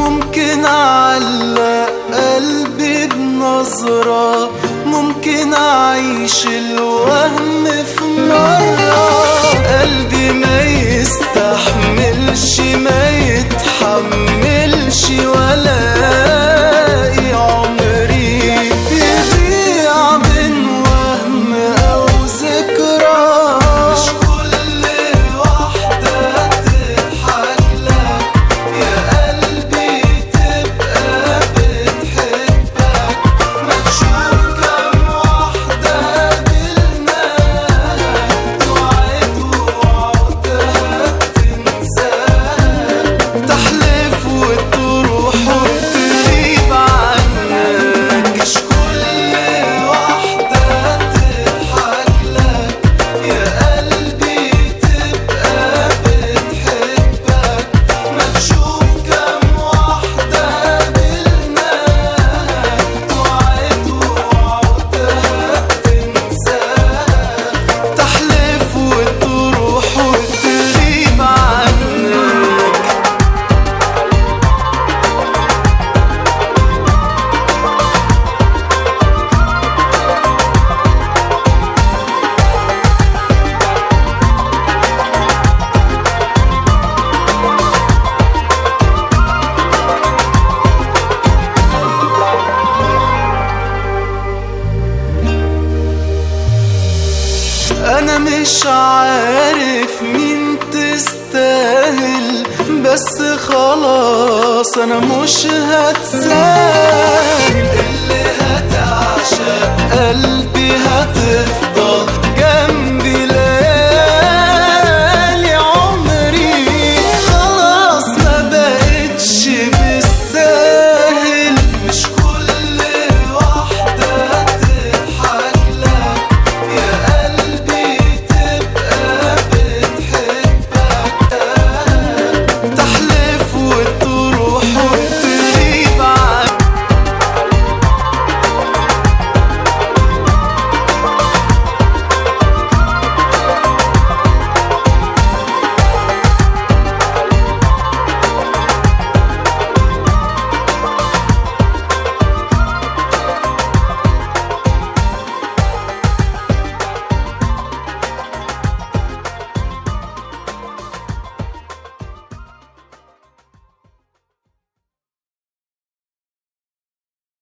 ممكن أعلق قلبي بنظرة ممكن أعيش الوهم في مرة قلبي ما يستحملش ما يتحملش ولا عمري يضيع من وهم أو ذكرى مش كل واحدة تضحك لك يا قلبي تبقى بتحبك ما تشوف كم واحدة بالمال توعد وعدها تنساها تحلف وتروح وتغيب عنك مش كل واحدة تضحك لك يا قلبي تبقى بتحبك ما تشوف كم واحدة بالمال توعد وعدها تنساها تحلف وتروح وتغيب عنك انا مش عارف مين تستاهل بس خلاص انا مش هتساهل اللي هتعشق قلبي هتفرق